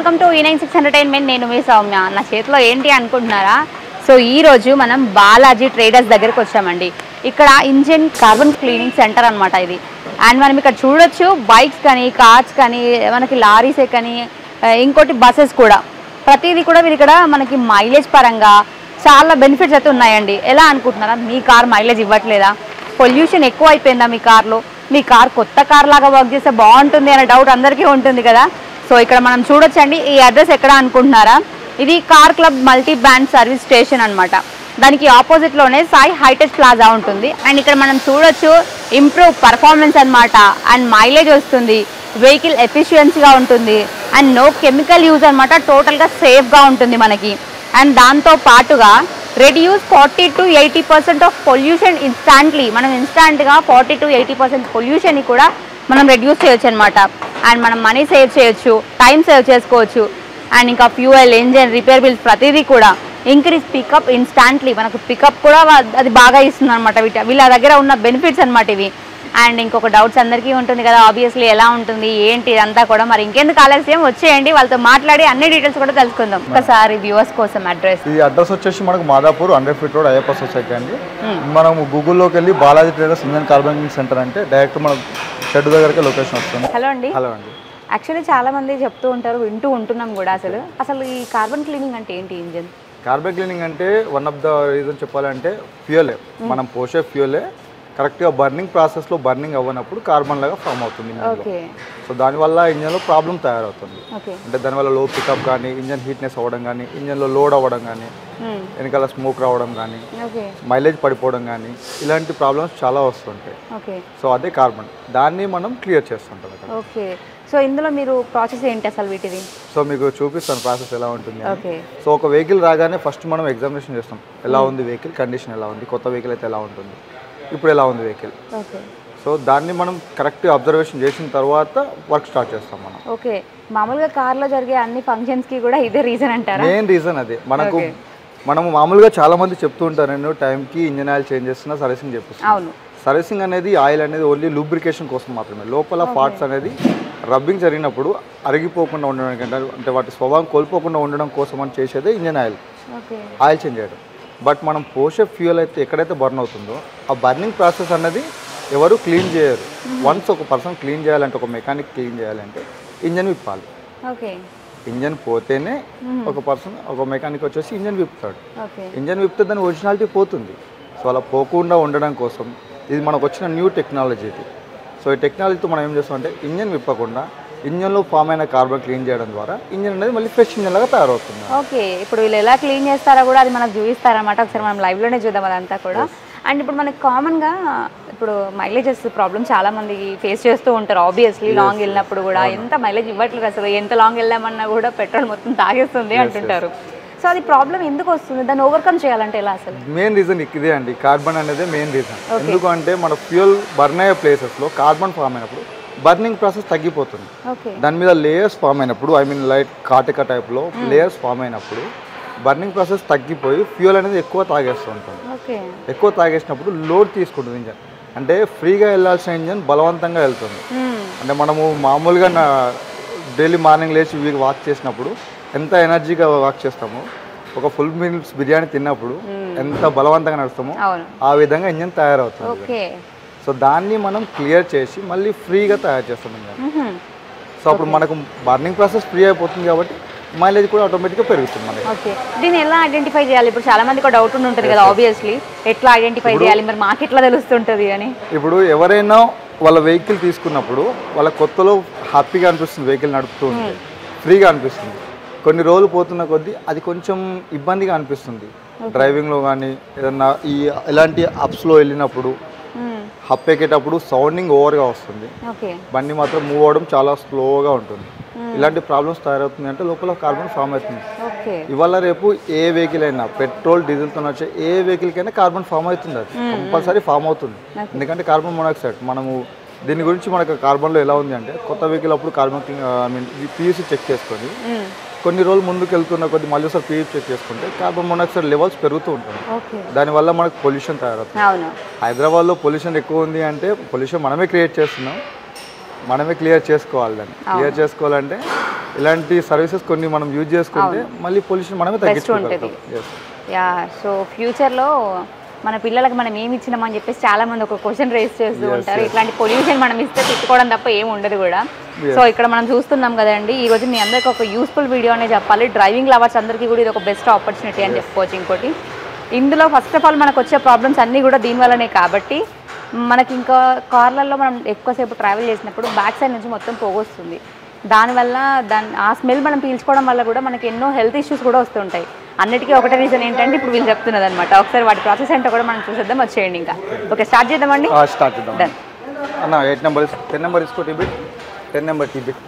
Welcome to ఈ nine six entertainment నేను మీ సౌమ్య నా చేతిలో ఏంటి అనుకుంటున్నారా సో ఈ రోజు మనం బాలాజీ ట్రేడర్స్ దగ్గరికి వచ్చామండి ఇక్కడ ఇంజిన్ కార్బన్ క్లీనింగ్ సెంటర్ అన్నమాట ఇది అండ్ మనం ఇక్కడ చూడొచ్చు బైక్స్ కానీ కార్స్ కానీ మనకి లారీసే కానీ ఆ, ఇంకోటి బస్సెస్ కూడా ప్రతిదీ కూడా వీరు ఇక్కడ మనకి మైలేజ్ పరంగా చాలా బెనిఫిట్స్ అయితే ఉన్నాయండి ఎలా అనుకుంటున్నారా మీ కార్ మైలేజ్ ఇవ్వట్లేదా పొల్యూషన్ ఎక్కువ అయిపోయిందా మీ కార్లో మీ కార్ కొత్త కార్ లాగా వర్క్ చేస్తే బాగుంటుంది అనే డౌట్ అందరికీ ఉంటుంది కదా సో ఇక్కడ మనం చూడొచ్చండి ఈ అడ్రస్ ఎక్కడ అనుకుంటున్నారా ఇది car club multi brand service station అన్నమాట దానికి ఆపోజిట్ లోనే సాయి హైటెక్ ప్లాజా ఉంటుంది అండ్ ఇక్కడ మనం చూడొచ్చు ఇంప్రూవ్ పర్ఫార్మెన్స్ అన్నమాట అండ్ మైలేజ్ వస్తుంది వెహికల్ ఎఫిషియన్సీగా ఉంటుంది అండ్ నో కెమికల్ యూజ్ అనమాట టోటల్గా సేఫ్గా ఉంటుంది మనకి అండ్ దాంతో పాటుగా reduce forty to eighty percent of pollution instantly మనం ఇన్స్టాంట్గా ఫార్టీ టు ఎయిటీ పర్సెంట్ పొల్యూషన్ని కూడా మనం రెడ్యూస్ చేయొచ్చు అనమాట అండ్ మనం మనీ సేవ్ చేయొచ్చు టైం సేవ్ చేసుకోవచ్చు అండ్ ఇంకా ఫ్యూయల్ ఇంజన్ రిపేర్ బిల్స్ ప్రతిదీ కూడా ఇంక్రీజ్ పికప్ ఇన్స్టాంట్లీ మనకు పికప్ కూడా వా- అది బాగా ఇస్తుంది అనమాట వీట వీళ్ళ దగ్గర ఉన్న బెనిఫిట్స్ అనమాట ఇవి అండ్ ఇంకొక డౌట్స్ అందరికీ ఉంటుంది కదా ఆబ్వియస్లీ ఎలా ఉంటుంది ఏంటి ఇదంతా కూడా మరి ఇంకెందుకు ఆలస్యం వచ్చేయండి వాళ్ళతో మాట్లాడి అన్ని డీటెయిల్స్ కూడా తెలుసుకుందాం ఒకసారి వ్యూవర్స్ కోసం అడ్రస్ ఈ అడ్రస్ వచ్చేసి మనకు Madhapur hundred feet road Ayyappa society అండి మనం గూగుల్లోకి వెళ్ళి Balaji traders Indian carbon centre అంటే డైరెక్ట్ మన షెడ్ దగ్గరికి లొకేషన్ వస్తుంది హలో అండి హలో అండి యాక్చువల్లీ చాలా మంది చెప్తూ ఉంటారు వింటూ ఉంటున్నాం కూడా అసలు అసలు ఈ కార్బన్ క్లీనింగ్ అంటే ఏంటి ఇంజన్ కార్బన్ క్లీనింగ్ అంటే వన్ ఆఫ్ ద రీజన్ చెప్పాలంటే ఫ్యూయలే మనం పోసే ఫ్యూయలే కరెక్ట్గా బర్నింగ్ ప్రాసెస్లో బర్నింగ్ అవ్వనప్పుడు కార్బన్ లాగా ఫామ్ అవుతుంది ఇంజన్లో ఓకే సో దానివల్ల ఇంజన్లో ప్రాబ్లం తయారవుతుంది ఓకే అంటే దానివల్ల లో పికప్ కానీ ఇంజన్ హీట్నెస్ అవ్వడం కానీ ఇంజన్లో లోడ్ అవ్వడం కానీ వెనకాల స్మోక్ రావడం కానీ ఓకే మైలేజ్ పడిపోవడం కానీ ఇలాంటి ప్రాబ్లమ్స్ చాలా వస్తుంటాయి ఓకే సో అదే కార్బన్ దాన్ని మనం క్లియర్ చేస్తుంటాం అక్కడ ఓకే సో ఇందులో మీరు ప్రాసెస్ ఏంటి అసలు వీటిది సో మీకు చూపిస్తాను ప్రాసెస్ ఎలా ఉంటుంది అని. ఓకే సో ఒక వెహికల్ రాగానే ఫస్ట్ మనం ఎగ్జామినేషన్ చేస్తాం ఎలా ఉంది వెహికల్ కండిషన్ ఎలా ఉంది కొత్త వెహికల్ అయితే ఎలా ఉంటుంది ఇప్పుడు ఎలా ఉంది వెహికల్ ఓకే సో దాన్ని మనం కరెక్ట్ అబ్జర్వేషన్ చేసిన తర్వాత వర్క్ స్టార్ట్ చేస్తాం మనం ఓకే మామూలుగా కార్లో జరిగే అన్ని ఫంక్షన్స్కి కూడా ఇదే రీజన్ అంటారా మెయిన్ రీజన్ అదే మనకు Okay. మనము మామూలుగా చాలా మంది చెప్తూ ఉంటారు నేను టైంకి ఇంజన్ ఆయిల్ చేంజ్ చేస్తున్నా సర్వీసింగ్ చెప్పిస్తున్నా అవును సర్వీసింగ్ అనేది ఆయిల్ అనేది ఓన్లీ లూబ్రికేషన్ కోసం మాత్రమే లోపల పార్ట్స్ అనేది రబ్బింగ్ జరిగినప్పుడు అరిగిపోకుండా ఉండడానికి అంటే అంటే వాటి స్వభావం కోల్పోకుండా ఉండడం కోసం అని చేసేదే engine oil okay oil change చేయడం బట్ మనం పోసే ఫ్యూయల్ అయితే ఎక్కడైతే బర్న్ అవుతుందో ఆ బర్నింగ్ ప్రాసెస్ అనేది ఎవరు క్లీన్ చేయరు వన్స్ ఒక పర్సన్ క్లీన్ చేయాలంటే ఒక మెకానిక్ క్లీన్ చేయాలంటే ఇంజన్ విప్పాలి ఓకే ఇంజన్ పోతేనే ఒక పర్సన్ ఒక మెకానిక్ వచ్చేసి ఇంజన్ విప్పుతాడు ఓకే ఇంజన్ విప్తే దాని ఒరిజినాలిటీ పోతుంది సో అలా పోకుండా ఉండడం కోసం ఇది మనకు వచ్చిన న్యూ టెక్నాలజీ ఇది సో ఈ టెక్నాలజీతో మనం ఏం చేస్తామంటే ఇంజన్ విప్పకుండా ఇంజన్లో ఫామ్ అయిన కార్బన్ క్లీన్ చేయడం ద్వారా ఇంజన్ అనేది మళ్ళీ ఫ్రెష్ ఇంజన్ లాగా తయారవుతుంది ఓకే ఇప్పుడు వీళ్ళు ఎలా క్లీన్ చేస్తారో కూడా అది మనకు చూపిస్తారనమాట ఒకసారి మనం లైవ్లోనే చూద్దాం అదంతా కూడా అండ్ ఇప్పుడు మనకి కామన్గా ఇప్పుడు మైలేజెస్ ప్రాబ్లమ్ చాలా మంది ఫేస్ చేస్తూ ఉంటారు ఆబ్వియస్లీ లాంగ్ వెళ్ళినప్పుడు కూడా ఎంత మైలేజ్ ఇవ్వట్లేదు అసలు ఎంత లాంగ్ వెళ్ళామన్నా కూడా పెట్రోల్ మొత్తం తాగేస్తుంది అంటుంటారు సో అది ప్రాబ్లం ఎందుకు వస్తుంది దాన్ని ఓవర్కమ్ చేయాలంటే ఎలా అసలు మెయిన్ రీజన్ ఇదే అండి కార్బన్ అనేది మెయిన్ రీజన్ ఎందుకంటే మన ఫ్యూయల్ బర్న్ అయ్యే ప్లేసెస్లో కార్బన్ ఫామ్ అయినప్పుడు బర్నింగ్ ప్రాసెస్ తగ్గిపోతుంది ఓకే దాని మీద లేయర్స్ ఫామ్ అయినప్పుడు ఐ మీన్ లైట్ కాటిక టైప్లో లేయర్స్ ఫామ్ అయినప్పుడు బర్నింగ్ ప్రాసెస్ తగ్గిపోయి ఫ్యూయల్ అనేది ఎక్కువ తాగేస్తూ ఉంటుంది ఓకే ఎక్కువ తాగేసినప్పుడు లోడ్ తీసుకుంటుంది ఇంజన్ అంటే ఫ్రీగా వెళ్ళాల్సిన ఇంజన్ బలవంతంగా వెళ్తుంది అంటే మనము మామూలుగా నా డైలీ మార్నింగ్ లేచి వాక్ చేసినప్పుడు ఎంత ఎనర్జీగా వాక్ చేస్తామో ఒక ఫుల్ మీల్స్ బిర్యానీ తిన్నప్పుడు ఎంత బలవంతంగా నడుస్తామో అవును ఆ విధంగా ఇంజన్ తయారవుతుంది ఓకే సో దాన్ని మనం క్లియర్ చేసి మళ్ళీ ఫ్రీగా తయారు చేస్తాం ఇంజన్ సో అప్పుడు మనకు బర్నింగ్ ప్రాసెస్ ఫ్రీ అయిపోతుంది కాబట్టి మైలేజ్ కూడా ఆటోమేటిక్గా పెరుగుతుంది మనకి ఓకే దీన్ని ఎలా ఐడెంటిఫై చేయాలి ఇప్పుడు చాలా మందికి డౌట్ ఉంటుంది కదా ఆబ్వియస్లీ ఎట్లా ఐడెంటిఫై చేయాలి మరి మాకు ఎట్లా తెలుస్తుంటుంది అని ఇప్పుడు ఎవరైనా వాళ్ళ వెహికల్ తీసుకున్నప్పుడు వాళ్ళ కొత్తలో హ్యాపీగా అనిపిస్తుంది వెహికల్ నడుపుతూ ఉంటే ఫ్రీగా అనిపిస్తుంది కొన్ని రోజులు పోతున్న కొద్దీ అది కొంచెం ఇబ్బందిగా అనిపిస్తుంది డ్రైవింగ్లో కానీ ఏదన్నా ఈ ఇలాంటి అప్స్లో వెళ్ళినప్పుడు హప్ ఎక్కేటప్పుడు సౌండింగ్ ఓవర్గా వస్తుంది ఓకే బండి మాత్రం మూవ్ అవ్వడం చాలా స్లోగా ఉంటుంది ఇలాంటి ప్రాబ్లమ్స్ తయారవుతుంది అంటే లోపల కార్బన్ ఫామ్ అవుతుంది ఓకే ఇవాళ రేపు ఏ వెహికల్ అయినా పెట్రోల్ డీజిల్తో వచ్చే ఏ వెహికల్కైనా కార్బన్ ఫామ్ అవుతుంది అది కంపల్సరీ ఫామ్ అవుతుంది ఎందుకంటే కార్బన్ మొనాక్సైడ్ మనము దీని గురించి మనకు కార్బన్లో ఎలా ఉంది అంటే కొత్త వెహికల్ అప్పుడు carbon I mean PUC check చేసుకొని కొన్ని రోజులు ముందుకు వెళ్తున్న కొద్ది మళ్ళీ ఒకసారి పియూసీ చెక్ చేసుకుంటే కార్బన్ మొనాక్సైడ్ లెవెల్స్ పెరుగుతూ ఉంటాయి ఓకే దానివల్ల మనకు పొల్యూషన్ తయారవుతుంది అవును హైదరాబాద్లో పొల్యూషన్ ఎక్కువ ఉంది అంటే పొల్యూషన్ మనమే క్రియేట్ చేస్తున్నాం మనమే క్లియర్ చేసుకోవాలి దాన్ని క్లియర్ చేసుకోవాలంటే ఇలాంటి సర్వీసెస్ కొన్ని మనం యూజ్ చేసుకుంటే మళ్ళీ పొల్యూషన్ మనమే తగ్గించుకుంటాం యా సో ఫ్యూచర్లో మన పిల్లలకు మనం ఏమి ఇచ్చినామని చెప్పేసి చాలా మంది ఒక క్వశ్చన్ రేస్ చేస్తూ ఉంటారు ఇట్లాంటి పొల్యూషన్ మనం ఇస్తే తిట్టుకోవడం తప్ప ఏం ఉండదు కూడా సో ఇక్కడ మనం చూస్తున్నాం కదండి ఈ రోజు మీ అందరికి ఒక యూస్ఫుల్ వీడియో అనే చెప్పాలి డ్రైవింగ్ లవర్స్ అందరికీ కూడా ఇది ఒక బెస్ట్ ఆపర్చునిటీ అని చెప్పుకోవచ్చు ఇంకోటి ఇందులో ఫస్ట్ ఆఫ్ ఆల్ మనకు వచ్చే ప్రాబ్లమ్స్ అన్నీ కూడా దీనివల్లనే కాబట్టి మనకి ఇంకా కార్లలో మనం ఎక్కువసేపు ట్రావెల్ చేసినప్పుడు బ్యాక్ సైడ్ నుంచి మొత్తం పోగొస్తుంది దానివల్ల దాని ఆ స్మెల్ మనం పీల్చుకోవడం వల్ల కూడా మనకి ఎన్నో హెల్త్ ఇష్యూస్ కూడా వస్తుంటాయి అన్నిటికీ ఒకటే రీజన్ ఏంటంటే ఇప్పుడు వీళ్ళు చెప్తున్నది అనమాట ఒకసారి వాటి ప్రాసెస్ ఏంటో కూడా మనం చూసేద్దాం వచ్చేయండి ఇంకా ఓకే స్టార్ట్ చేద్దామండి స్టార్ట్ చేద్దాం Done. అన్న ఎయిట్ నెంబర్ టెన్ నెంబర్ తీసుకో టీబిట్ టెన్ నెంబర్ టీబిట్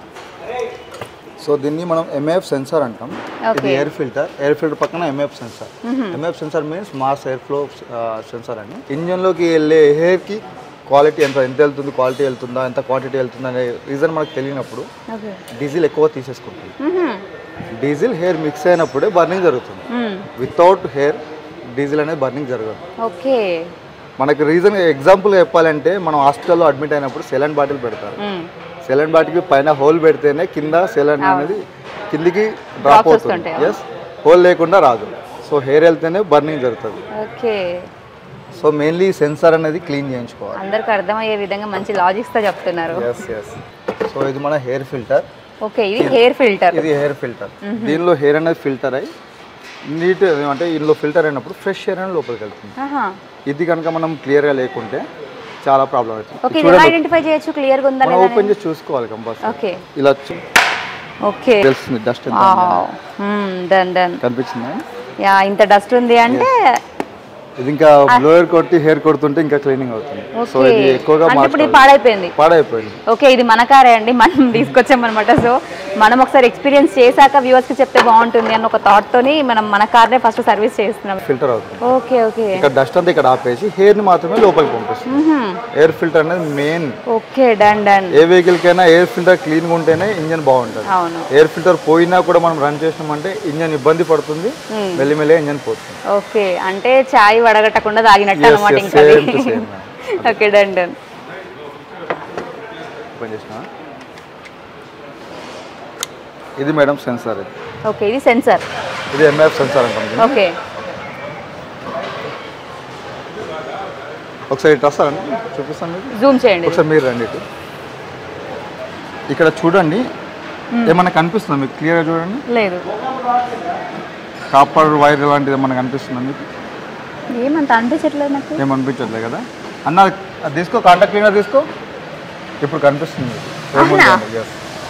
సో దీన్ని మనం ఎంఏఎఫ్ సెన్సార్ అంటాం ఇది Okay. Air filter air filter పక్కన MAF sensor MAF sensor means mass air flow sensor అండి ఇంజన్లోకి వెళ్ళే ఎయిర్కి క్వాలిటీ ఎంత ఎంత వెళ్తుంది క్వాలిటీ వెళ్తుందా ఎంత క్వాంటిటీ వెళ్తుందా అనే రీజన్ మనకు తెలియనప్పుడు ఓకే డీజిల్ ఎక్కువ తీసేసుకుంటుంది డీజిల్ హెయిర్ మిక్స్ అయినప్పుడే బర్నింగ్ జరుగుతుంది వితౌట్ హెయిర్ డీజిల్ అనేది బర్నింగ్ జరగదు ఓకే మనకి రీజన్ ఎగ్జాంపుల్ చెప్పాలంటే మనం హాస్పిటల్లో అడ్మిట్ అయినప్పుడు సెలైన్ బాటిల్ పెడతారు సెలైన్ బాటిల్కి పైన హోల్ పెడితేనే కింద సెలైన్ అనేది కిందికి డ్రాప్ అవుతుంది వస్తుంటాయి, ఎస్ హోల్ లేకుండా రాదు సో హెయిర్ వెళ్తేనే బర్నింగ్ జరుగుతుంది ఓకే సో మెయిన్లీ సెన్సార్ అనేది క్లీన్ చేయించుకోవాలి అందరికి అర్థమయ్యే విధంగా మంచి లాజిక్స్ తో చెప్తున్నారు ఎస్ ఎస్ సో ఇది మన హెయిర్ ఫిల్టర్ ఓకే ఇది హెయిర్ ఫిల్టర్ ఇది హెయిర్ ఫిల్టర్ దీనిలో హెయిర్ అనేది ఫిల్టర్ అయ్యి నీట్ అంటే ఇందులో ఫిల్టర్ అయినప్పుడు ఫ్రెష్ హెయిర్ అనేది లోపలికి వెళ్తుంది ఇది కనుక మనం క్లియర్గా లేకుంటే చాలా ప్రాబ్లం అవుతుంది ఓకే ఇది ఎలా ఐడెంటిఫై చేయొచ్చు క్లియర్ గా ఉందా మనం లేదా ఓపెన్ చేసి చూసుకోవాలి కంపల్సరీ ఓకే ఇలా చూ- ఓకే తెలుస్తుంది డస్ట్ ఎంత ఉందో. డన్ డన్ కనిపించిందా యా ఇంత డస్ట్ ఉంది అంటే ఇది ఇంకా బ్లోయర్ కొట్టి హెయిర్ కొడుతుంటే ఇంకా క్లీనింగ్ అవుతుంది సో ఓకే ఇది ఎక్కువగా అంటే ఇప్పుడు ఇది మార్చాలి పాడైపోయింది పాడైపోయింది ఓకే ఇది మన కారే అండి మనం తీసుకొచ్చామన్నమాట సో మనం ఒకసారి ఎక్స్పీరియన్స్ చేశాక viewers కి చెప్తే బాగుంటుంది అన్న ఒక థాట్ తోని మనం మన కార్నే ఫస్ట్ సర్వీస్ చేస్తున్నాం ఫిల్టర్ అవుతుంది ఓకే ఓకే ఇక్కడ డస్ట్ అంతా ఇక్కడ ఆపేసి హెయిర్ ని మాత్రమే లోపలికి పంపిస్తుంది ఎయిర్ ఫిల్టర్ అనేది మెయిన్ ఓకే డన్ డన్ ఏ వెహికల్ కైనా ఎయిర్ ఫిల్టర్ క్లీన్ గా ఉంటేనే ఇంజన్ బాగుంటుంది అవును ఎయిర్ ఫిల్టర్ పోయినా కూడా మనం రన్ చేసినామంటే ఇంజన్ ఇబ్బంది పడుతుంది మెల్లిమెల్లి ఇంజన్ పోతుంది ఓకే అంటే చాయ్ వడగట్టకుండా తాగినట్టు Yes, అనమాట yes, ఇంకా same to same, okay done done open చేసిన ఇది మేడం సెన్సార్ ఇది ఓకే ఇది సెన్సర్ ఇది ఎంఎఫ్ సెన్సార్ అంటాం దీన్ని. ఓకే ఒకసారి ఇటు వస్తారండి చూపిస్తాను మీకు జూమ్ చేయండి ఒకసారి మీరు రండి ఇటు ఇక్కడ చూడండి ఏమన్నా కనిపిస్తుందా మీకు క్లియర్గా చూడండి లేదు కాపర్ వైర్ లాంటిది ఏమన్నా కనిపిస్తుందా మీకు ఏమంత అనిపించట్లేదు నాకు ఏమనిపించట్లేదు కదా అన్న అది తీసుకో కాంటాక్ట్ క్లీనర్ తీసుకో ఇప్పుడు కనిపిస్తుంది మీకు. ఏముంది అవునా? అని, yes.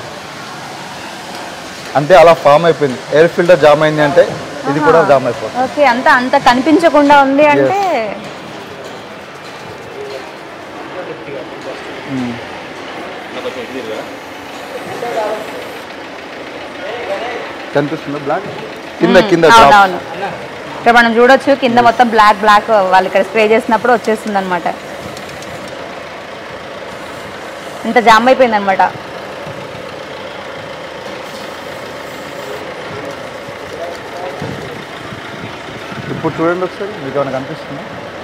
అంటే అలా ఫామ్ అయిపోయింది ఎయిర్ ఫిల్టర్ జామ్ అయింది అంటే ఇది కూడా జామ్ అయిపోతుంది ఓకే అంత అంత కనిపించకుండా ఉంది అంటే కనిపిస్తుందా బ్లాక్ కింద కింద drop. అవునవును ఇక్కడ మనం చూడొచ్చు కింద మొత్తం బ్లాక్ బ్లాక్ వాళ్ళు ఇక్కడ స్ప్రే చేసినప్పుడు వచ్చేస్తుంది అనమాట ఇంత జామ్ అయిపోయింది అనమాట ఇప్పుడు చూడండి ఒకసారి మీకు ఏమైనా కనిపిస్తుందా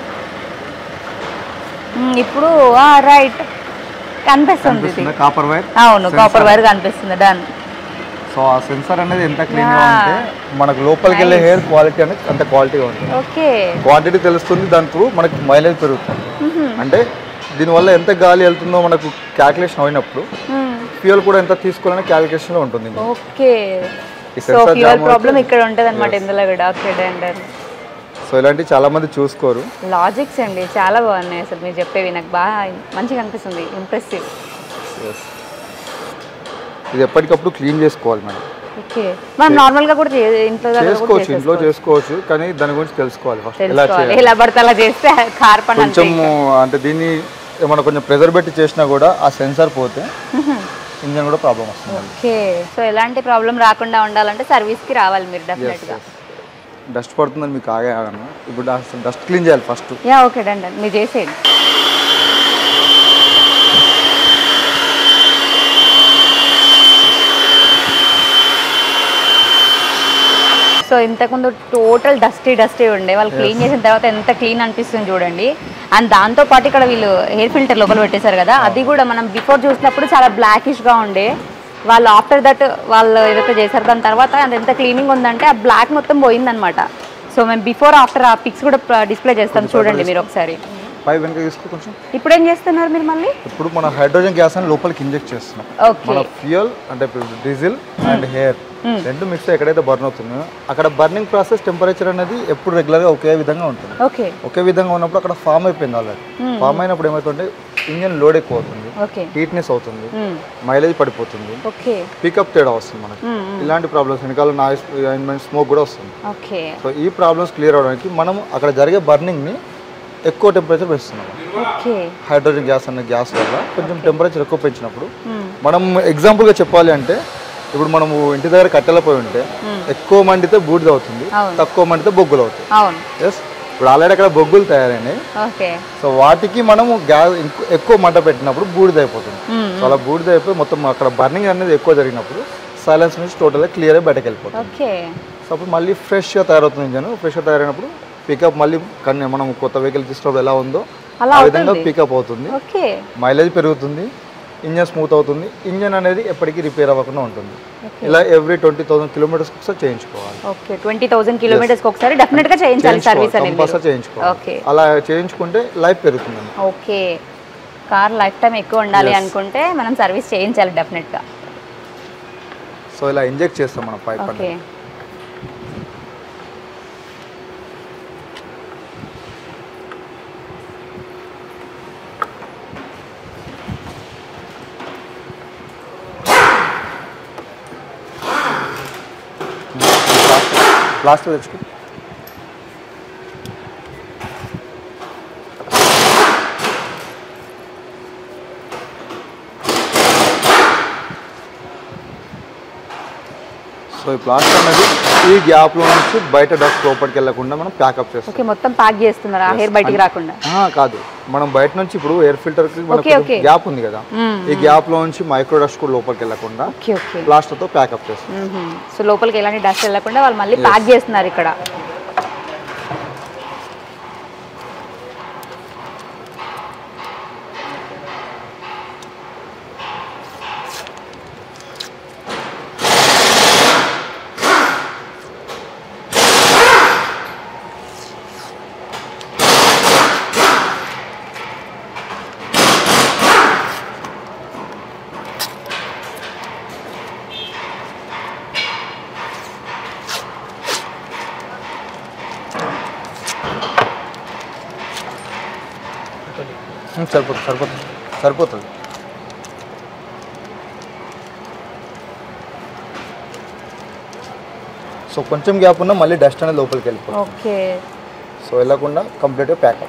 ఇప్పుడు రైట్ కనిపిస్తుంది ఇది కనిపిస్తుందా కాపర్ వైర్ అవును కాపర్ వైర్ కనిపిస్తుంది డన్ సో ఆ సెన్సార్ అనేది ఎంత క్లీన్ గా ఉంటే మనకు లోపలికి వెళ్ళే హెయిర్ క్వాలిటీ అనేది అంత క్వాలిటీగా ఉంటుంది ఓకే క్వాంటిటీ తెలుస్తుంది దాని త్రూ మనకి మైలేజ్ పెరుగుతుంది అంటే దీనివల్ల ఎంత గాలి వెళ్తుందో మనకు క్యాల్కులేషన్ అయినప్పుడు ఫ్యూయల్ కూడా ఎంత తీసుకోవాలనే క్యాలిక్యులేషన్లో ఉంటుంది ఓకే ఈ so sensor fuel jam problem అవుతే- ఇక్కడ ఉంటుంది అనమాట ఇందులో కూడా ఓకే డన్ డన్ సో ఇలాంటివి చాలా మంది చూసుకోరు లాజిక్స్ అండి చాలా బాగున్నాయి అసలు మీరు చెప్పేవి నాకు బాగా మంచిగా అనిపిస్తుంది ఇంప్రెసివ్ Yes. ఇది ఎప్పటికప్పుడు క్లీన్ చేసుకోవాలి మేడం ఓకే మనం నార్మల్ గా కూడా చే- ఇంట్లో దగ్గర కూడా చేసుకోవచ్చు ఇంట్లో చేసుకోవచ్చు కానీ దాని గురించి తెలుసుకోవాలి ఫస్ట్ ఎలా తెలుసుకోవాలి చేయాలి ఎలా పడితే అలా చేస్తే కార్ పని అంతే కొంచెం అంటే దీన్ని ఏమన్నా కొంచెం ప్రెజర్ పెట్టి చేసినా కూడా ఆ సెన్సార్ పోతే ఇంజన్ కూడా ప్రాబ్లం వస్తుంది ఓకే సో ఎలాంటి ప్రాబ్లం రాకుండా ఉండాలంటే సర్వీస్ కి రావాలి మీరు డెఫినెట్ గా డస్ట్ పడుతుందని మీకు ఆగే ఆగను ఇప్పుడు డస్ట్ క్లీన్ చేయాలి first yeah okay done done మీరు చేసేయండి సో ఇంతకుముందు టోటల్ డస్టీ డస్టీ ఉండే వాళ్ళు క్లీన్ చేసిన తర్వాత ఎంత క్లీన్ అనిపిస్తుంది చూడండి అండ్ దాంతో పాటు ఇక్కడ వీళ్ళు హెయిర్ ఫిల్టర్ లోపల పెట్టేశారు కదా అది కూడా మనం బిఫోర్ చూసినప్పుడు చాలా బ్లాకిష్ గా ఉండే వాళ్ళు ఆఫ్టర్ దట్ వాళ్ళు ఏదైతే చేశారు దాని తర్వాత అది ఎంత క్లీనింగ్ ఉందంటే ఆ బ్లాక్ మొత్తం పోయిందనమాట సో మేము బిఫోర్ ఆఫ్టర్ ఆ పిక్స్ కూడా డిస్ప్లే చేస్తాం చూడండి మీరు ఒకసారి పై వెనక తీసుకో కొంచెం ఇప్పుడు ఏం చేస్తున్నారు మీరు మళ్ళీ ఇప్పుడు మన హైడ్రోజన్ గ్యాస్ అని లోపలికి ఇంజెక్ట్ చేస్తున్నాం ఓకే మన ఫ్యూయల్ అంటే ఇప్పుడు డీజిల్ అండ్ హెయిర్ రెండు మిక్స్ ఎక్కడైతే బర్న్ అవుతుందో అక్కడ బర్నింగ్ ప్రాసెస్ టెంపరేచర్ అనేది ఎప్పుడు రెగ్యులర్గా ఒకే విధంగా ఉంటుంది ఓకే ఒకే విధంగా ఉన్నప్పుడు అక్కడ ఫామ్ అయిపోయింది ఆల్రెడీ ఫామ్ అయినప్పుడు ఏమవుతుంటే ఇంజన్ లోడ్ ఎక్కువ అవుతుంది ఓకే హీట్నెస్ అవుతుంది మైలేజ్ పడిపోతుంది ఓకే పికప్ తేడా వస్తుంది మనకి ఇలాంటి ప్రాబ్లమ్స్ వెనకాల నాయిస్ స్మోక్ కూడా వస్తుంది ఓకే సో ఈ ప్రాబ్లమ్స్ క్లియర్ అవడానికి మనం అక్కడ జరిగే బర్నింగ్ని ఎక్కువ టెంపరేచర్ పెంచుతున్నాం ఓకే హైడ్రోజన్ గ్యాస్ అనే గ్యాస్ వల్ల కొంచెం టెంపరేచర్ ఎక్కువ పెంచినప్పుడు మనం ఎగ్జాంపుల్గా చెప్పాలి అంటే ఇప్పుడు మనము ఇంటి దగ్గర కట్టెల పోయి ఉంటే ఎక్కువ మండితే బూడిద అవుతుంది అవును. తక్కువ మండితే బొగ్గులు అవుతాయి అవును ఎస్ ఇప్పుడు ఆల్రెడీ అక్కడ బొగ్గులు తయారైనాయి ఓకే సో వాటికి మనము గ్యాస్ ఎక్కువ మంట పెట్టినప్పుడు బూడిద అయిపోతుంది సో అలా బూడిద అయిపోయి మొత్తం అక్కడ బర్నింగ్ అనేది ఎక్కువ జరిగినప్పుడు సైలెన్స్ నుంచి టోటల్గా క్లియర్గా బయటకు వెళ్ళిపోతుంది ఓకే సో అప్పుడు మళ్ళీ ఫ్రెష్గా తయారవుతుంది ఇంజన్ ఫ్రెష్గా తయారైనప్పుడు పికప్ మళ్ళీ కన్నీ మనం కొత్త వెహికల్ తీసుకున్నప్పుడు ఎలా ఉందో అలా ఆ విధంగా పికప్ అవుతుంది ఓకే మైలేజ్ పెరుగుతుంది ఇంజన్ స్మూత్ అవుతుంది ఇంజన్ అనేది ఎప్పటికీ రిపేర్ అవ్వకుండా ఉంటుంది ఇలా ఎవ్రీ ట్వంటీ థౌసండ్ కిలోమీటర్స్ ఒకసారి చేయించుకోవాలి ఓకే ట్వంటీ థౌసండ్ కిలోమీటర్స్కి ఒకసారి డెఫినెట్ గా చేయించాలి సర్వీస్ అనేది కంపల్సరీ చేయించుకోవాలి ఓకే అలా చేయించుకుంటే లైఫ్ పెరుగుతుంది ఓకే కార్ లైఫ్ టైం ఎక్కువ ఉండాలి అనుకుంటే మనం సర్వీస్ చేయించాలి డెఫినెట్ గా సో ఇలా ఇంజెక్ట్ చేస్తాం మన పైప్ ఓకే లాస్ట్ తెచ్చుకో సో ఈ ప్లాస్టర్ అనేది ఈ గ్యాప్లో నుంచి బయట డస్ట్ లోపలికి వెళ్ళకుండా మనం ప్యాకప్ చేస్తాం ఓకే మొత్తం ప్యాక్ చేస్తున్నారు ఆ హెయిర్ బయటికి రాకుండా ఆ, కాదు మనం బయట నుంచి ఇప్పుడు ఎయిర్ ఫిల్టర్ కి Okay, మనకు okay. గ్యాప్ ఉంది కదా మ్మ్. ఈ గ్యాప్ లో నుంచి మైక్రో డస్ట్ కూడా లోపలికి వెళ్ళకుండా ఓకే ఓకే ప్లాస్టర్ తో ప్యాకప్ చేస్తాం సో లోపలికి ఎలాంటి డస్ట్ వెళ్ళకుండా వాళ్ళు మళ్ళీ ప్యాక్ చేస్తున్నారు ఇక్కడ మ్మ్, సరిపోతుంది సరిపోతుంది సరిపోతుంది సో కొంచెం గ్యాప్ ఉన్నా మళ్ళీ డస్ట్ అనేది లోపలికి వెళ్ళిపోతుంది ఓకే సో వెళ్ళకుండా కంప్లీట్గా ప్యాకప్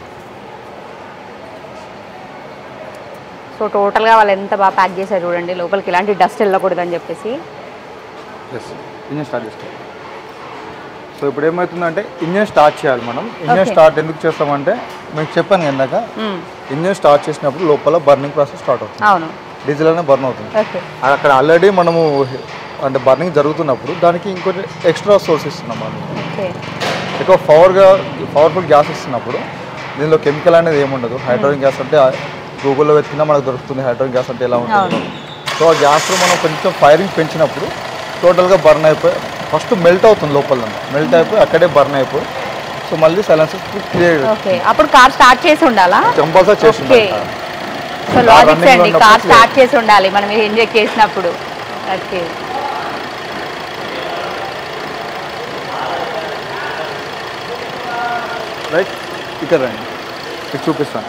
సో టోటల్గా వాళ్ళు ఎంత బాగా ప్యాక్ చేశారు చూడండి లోపలికి ఇలాంటి డస్ట్ వెళ్ళకూడదని చెప్పేసి ఎస్ ఇంజన్ స్టార్ట్ చేస్తాం సో ఇప్పుడు ఏమవుతుందంటే ఇంజన్ స్టార్ట్ చేయాలి మనం ఇంజన్ Okay. స్టార్ట్ ఎందుకు చేస్తామంటే మీకు చెప్పాను కదా ఇందాక మ్మ్. ఇంజన్ స్టార్ట్ చేసినప్పుడు లోపల బర్నింగ్ ప్రాసెస్ స్టార్ట్ అవుతుంది అవును డీజిల్ అనేది బర్న్ అవుతుంది ఓకే అక్కడ ఆల్రెడీ మనము అంటే బర్నింగ్ జరుగుతున్నప్పుడు దానికి ఇంకొంచెం ఎక్స్ట్రా సోర్స్ ఇస్తున్నాం మనం ఓకే ఎక్కువ పవర్గా పవర్ఫుల్ గ్యాస్ ఇస్తున్నప్పుడు దీనిలో కెమికల్ అనేది ఏముండదు హైడ్రోజన్ గ్యాస్ అంటే గూగుల్లో వెతికినా మనకు దొరుకుతుంది హైడ్రోజన్ గ్యాస్ అంటే ఎలా ఉంటుంది సో ఆ గ్యాస్లో మనం కొంచెం ఫైరింగ్ పెంచినప్పుడు టోటల్గా బర్న్ అయిపోయి ఫస్ట్ మెల్ట్ అవుతుంది లోపల మెల్ట్ అయిపోయి అక్కడే బర్న్ అయిపోయి సో మళ్ళీ సైలెన్సర్ క్లియర్ ఓకే అప్పుడు కార్ స్టార్ట్ చేసి ఉండాలా కంపల్సరీ చేసి ఓకే సో లాజిక్స్ running లో అండి ఉన్నప్పుడు కార్ స్టార్ట్ చేసి ఉండాలి మనం ఇంజెక్ట్ చేసినప్పుడు ఓకే రైట్ ఇక్కడ రండి మీకు చూపిస్తాను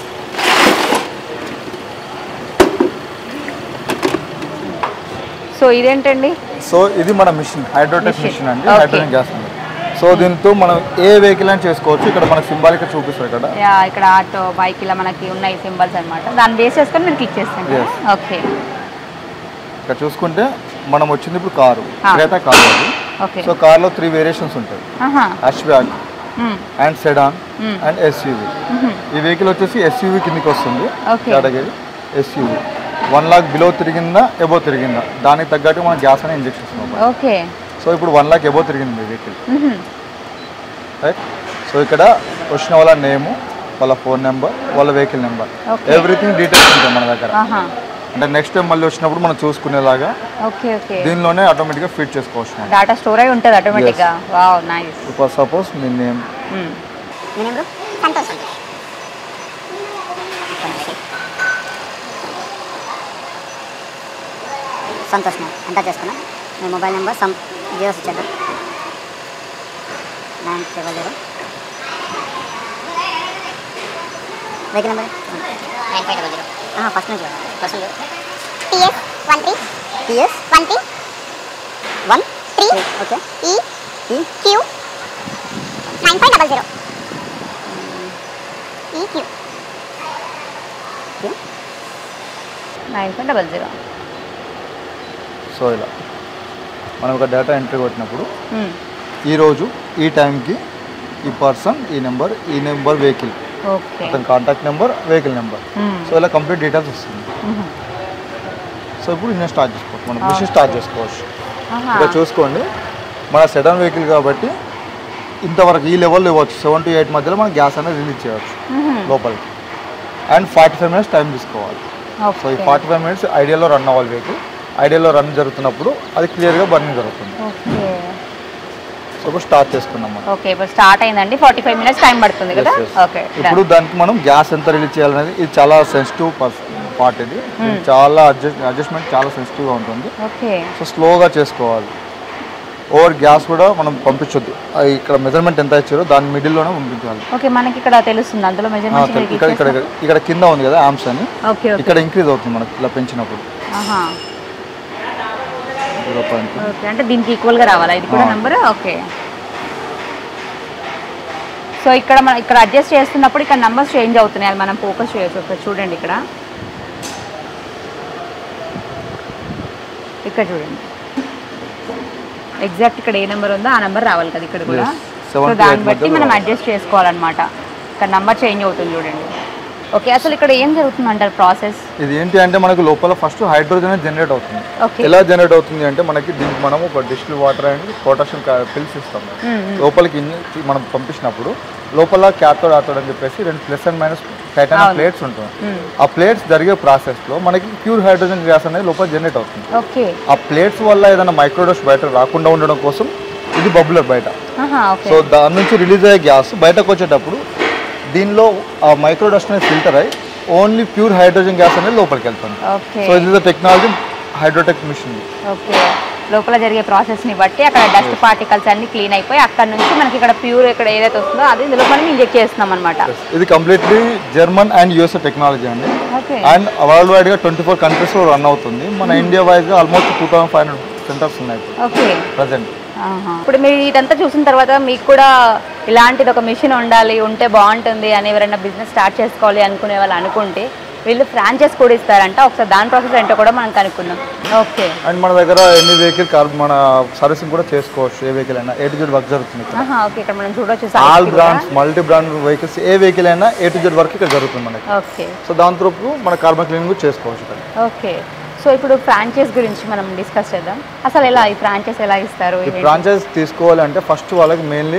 సో ఇదేంటండి సో ఇది మన మిషన్ హైడ్రోటెక్ Machine. మిషన్ అండి Okay. హైడ్రోజన్ గ్యాస్ అండి సో దీంతో మనం ఏ వెహికల్ అని చేసుకోవచ్చు ఇక్కడ మనకు సింబాలిక్ చూపిస్తారు ఇక్కడ యా, ఇక్కడ ఆటో బైక్ ఇలా మనకి ఉన్నాయి సింబల్స్ అన్నమాట దాన్ని బేస్ చేసుకొని మీరు క్లిక్ చేస్తాను Yes. ఓకే ఇక్కడ చూసుకుంటే మనం వచ్చింది ఇప్పుడు కారు Ah. క్రేటా కారు అది ఓకే సో కార్లో త్రీ వేరియేషన్స్ ఉంటాయి ఆహా హ్యాష్ బ్యాగ్ మ్మ్. And sedan Hmm. And SUV మ్మ్. ఈ వెహికల్ వచ్చేసి ఎస్యూవి కిందకి వస్తుంది Okay. Category SUV one lakh below తిరిగిందా ఎబో తిరిగిందా దానికి తగ్గట్టు మనం గ్యాస్ అనేది ఇంజెక్షన్ ఇస్తున్నాం ఓకే సో ఇప్పుడు వన్ లాక్ ఎబో తిరిగింది ఈ వెహికల్ మ్మ్. రైట్ సో ఇక్కడ వచ్చిన వాళ్ళ నేము వాళ్ళ ఫోన్ నెంబర్ వాళ్ళ vehicle number Okay. Everything details ఉంటాయి మన దగ్గర ఆహా అంటే నెక్స్ట్ టైం మళ్ళీ వచ్చినప్పుడు మనం చూసుకునేలాగా ఓకే ఓకే దీనిలోనే ఆటోమేటిక్గా ఫిట్ చేసుకోవచ్చు మనం డాటా స్టోర్ అయి ఉంటుంది ఆటోమేటిక్గా వావ్ నైస్ ఇప్పుడు సపోజ్ మీ నేమ్ మీ నేమ్ బ్రో సంతోష్ సంతోష్ నా ఎంటర్ చేసుకున్నా మీ మొబైల్ నెంబర్ సమ్ జీరోస్ ఇచ్చేద్దాం nine triple zero vehicle number nine five double zero first నుంచి ఫస్ట్ నుంచి TS one three TS one three one three okay E E Q nine five double zero E Q Q nine five double zero so ఇలా మనం ఒక data entry కొట్టినప్పుడు ఈరోజు ఈ టైంకి ఈ పర్సన్ ఈ నెంబర్ ఈ నెంబర్ వెహికల్ ఓకే అతని contact number vehicle number so ఇలా కంప్లీట్ డీటెయిల్స్ వస్తుంది సో ఇప్పుడు నేను స్టార్ట్ చేసుకోవచ్చు మనం మిషన్ స్టార్ట్ చేసుకోవచ్చు ఇక్కడ చూసుకోండి మన సెడన్ వెహికల్ కాబట్టి ఇంతవరకు ఈ లెవెల్లో ఇవ్వచ్చు సెవెన్ టు ఎయిట్ మధ్యలో మనం గ్యాస్ అనేది రిలీజ్ చేయవచ్చు లోపలికి and forty five minutes time తీసుకోవాలి సో ఈ ఫార్టీ ఫైవ్ మినిట్స్ ఐడియాలో రన్ అవ్వాలి వెహికల్ ఐడియాలో రన్ జరుగుతున్నప్పుడు అది క్లియర్గా బర్నింగ్ జరుగుతుంది ఓకే సో ఇప్పుడు స్టార్ట్ చేసుకున్నాం మనం ఓకే ఇప్పుడు స్టార్ట్ అయిందండి ఫార్టీ ఫైవ్ మినిట్స్ టైం పడుతుంది కదా Yes, yes. ఓకే ఇప్పుడు దానికి మనం గ్యాస్ ఎంత రిలీజ్ చేయాలనేది ఇది చాలా సెన్సిటివ్ పార్ట్ ఇది దీనికి చాలా అడ్జస్ట్ అడ్జస్ట్మెంట్ చాలా సెన్సిటివ్గా ఉంటుంది ఓకే సో స్లోగా చేసుకోవాలి ఓవర్ గ్యాస్ కూడా మనం పంపించొద్దు అది ఇక్కడ మెజర్మెంట్ ఎంత ఇచ్చారో దాని మిడిల్లోనే పంపించాలి ఓకే మనకి ఇక్కడ తెలుస్తుంది అందులో ఆ, మెజర్మెంట్స్ ఇక్కడ ఇక్కడ ఇక్కడ కింద ఉంది కదా ఆమ్స్ అని ఓకే ఓకే ఇక్కడ ఇంక్రీజ్ అవుతుంది మనకి ఇలా పెంచినప్పుడు ఆహా జీరో పాయింట్ ఓకే అంటే దీనికి ఈక్వల్గా రావాలా ఇది కూడా ఆ. నెంబర్ ఓకే సో ఇక్కడ మనం ఇక్కడ అడ్జస్ట్ చేస్తున్నప్పుడు ఇక్కడ నెంబర్స్ చేంజ్ అవుతున్నాయి అది మనం ఫోకస్ చేయొచ్చు ఒకసారి చూడండి ఇక్కడ ఇక్కడ చూడండి ఎగ్జాక్ట్ ఇక్కడ ఏ నెంబర్ ఉందో ఆ నెంబర్ రావాలి కదా ఇక్కడ కూడా Yes. సో 7 to దాన్ని 8 బట్టి మధ్యలో మనం రావాలి. అడ్జస్ట్ చేసుకోవాలన్నమాట ఇక్కడ నెంబర్ చేంజ్ అవుతుంది చూడండి ఓకే అసలు ఇక్కడ ఏం జరుగుతుంది అంటారు ప్రాసెస్ ఇది ఏంటి అంటే మనకు లోపల ఫస్ట్ హైడ్రోజన్ జనరేట్ అవుతుంది ఓకే ఎలా జనరేట్ అవుతుంది అంటే మనకి దీనికి మనం ఒక distil water and potassium pills ఇస్తాం లోపలికి ఇన్ని మనం పంపించినప్పుడు లోపల క్యాథోడ్ ఆథోడ్ అని చెప్పేసి రెండు ప్లస్ అండ్ మైనస్ టైటాన్ అవును. ప్లేట్స్ ఉంటుంది ఆ ప్లేట్స్ జరిగే ప్రాసెస్ లో మనకి ప్యూర్ హైడ్రోజన్ గ్యాస్ అనేది లోపల జనరేట్ అవుతుంది ఓకే ఆ ప్లేట్స్ వల్ల ఏదైనా మైక్రోడోస్ బయట రాకుండా ఉండడం కోసం ఇది బబులర్ బయట ఓకే సో దాని నుంచి రిలీజ్ అయ్యే గ్యాస్ బయటకు వచ్చేటప్పుడు దీనిలో ఆ మైక్రోడస్ట్ అనేది ఫిల్టర్ అయ్యి ఓన్లీ ప్యూర్ హైడ్రోజన్ గ్యాస్ అనేది లోపలికి వెళ్తుంది ఓకే సో ఇది టెక్నాలజీ హైడ్రోటెక్ మిషన్ ఓకే లోపల జరిగే ప్రాసెస్ని బట్టి అక్కడ డస్ట్ పార్టికల్స్ అన్ని క్లీన్ అయిపోయి అక్కడ నుంచి మనకి ఇక్కడ ప్యూర్ ఇక్కడ ఏదైతే వస్తుందో అది ఇందులో మనం ఇంజెక్ట్ చేస్తున్నాం అనమాట ఇది completely German and USA technology అండి ఓకే అండ్ వరల్డ్ వైడ్ గా ట్వంటీ ఫోర్ కంట్రీస్ లో రన్ అవుతుంది మన ఇండియా వైజ్ గా almost two thousand five hundred centres ఉన్నాయి ఓకే ప్రజెంట్ ఆహా. ఇప్పుడు మీరు ఇదంతా చూసిన తర్వాత మీకు కూడా ఇలాంటిది ఒక మిషన్ ఉండాలి ఉంటే బాగుంటుంది అని ఎవరైనా బిజినెస్ స్టార్ట్ చేసుకోవాలి అనుకునే వాళ్ళు అనుకుంటే వీళ్ళు ఫ్రాంచైజ్ కూడా ఇస్తారంట ఒకసారి దాని ప్రాసెస్ ఏంటో కూడా మనం కనుక్కుందాం ఓకే అండ్ మన దగ్గర ఎన్ని వెహికల్ కార్ మన సర్వీసింగ్ కూడా చేసుకోవచ్చు ఏ వెహికల్ అయినా ఏ టు జెడ్ వర్క్ జరుగుతుంది ఇక్కడ ఆహా, ఓకే ఇక్కడ మనం చూడొచ్చు ఆల్ side కి కూడా. బ్రాండ్స్ మల్టీ బ్రాండ్ వెహికల్స్ ఏ వెహికల్ అయినా ఏ టు జెడ్ వర్క్ ఇక్కడ జరుగుతుంది మనకి ఓకే సో దాని తరపు మన కార్బన్ క్లీనింగ్ చేసుకోవచ్చు ఇక్కడ ఓకే సో ఇప్పుడు ఫ్రాంచైజ్ గురించి మనం డిస్కస్ చేద్దాం అసలు ఎలా ఈ ఫ్రాంచైజ్ ఎలా ఇస్తారు ఈ ఏంటి? ఫ్రాంచైజ్ తీసుకోవాలంటే ఫస్ట్ వాళ్ళకి మెయిన్లీ